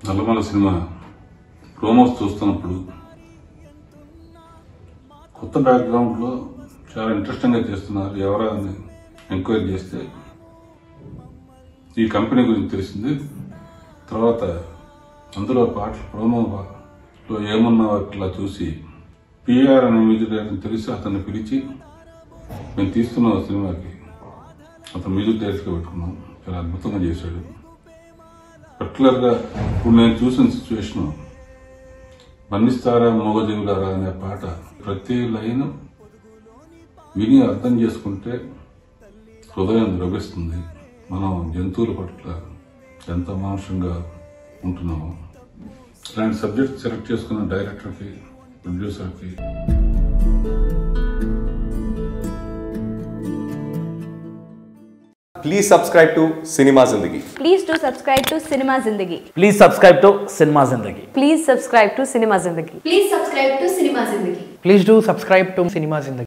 Nallamala cinema promos చూస్తున్నప్పుడు కొత్త బ్యాక్గ్రౌండ్లో చాలా ఇంట్రెస్టింగ్గా చేస్తున్నారు ఎవరా అని ఎంక్వైరీ చేస్తే ఈ కంపెనీ గురించి తెలిసింది తర్వాత అందులో పాటలు ప్రోమోలో ఏమున్నా ఇట్లా చూసి పిఆర్ అనే మ్యూజిక్ డైరెక్టర్ తెలిసి అతన్ని పిలిచి మేము తీస్తున్న సినిమాకి అతను మ్యూజిక్ డైరెక్టర్గా పెట్టుకున్నాం చాలా అద్భుతంగా చేశాడు పర్టికులర్గా ఇప్పుడు నేను చూసిన సిచ్యువేషన్ మన్నిస్తారా మోగజీవులారా అనే పాట ప్రతి లైన్ విని అర్థం చేసుకుంటే హృదయం ద్రవిస్తుంది మనం జంతువుల పట్ల ఎంత మాంసంగా ఉంటున్నాము ఇలాంటి సబ్జెక్ట్ సెలెక్ట్ చేసుకున్న డైరెక్టర్కి ప్రొడ్యూసర్కి Please subscribe to Cinema Zindagi. Please do subscribe to Cinema Zindagi. Please subscribe to Cinema Zindagi. Please subscribe to Cinema Zindagi. Please subscribe to Cinema Zindagi. Please do subscribe to Cinema Zindagi.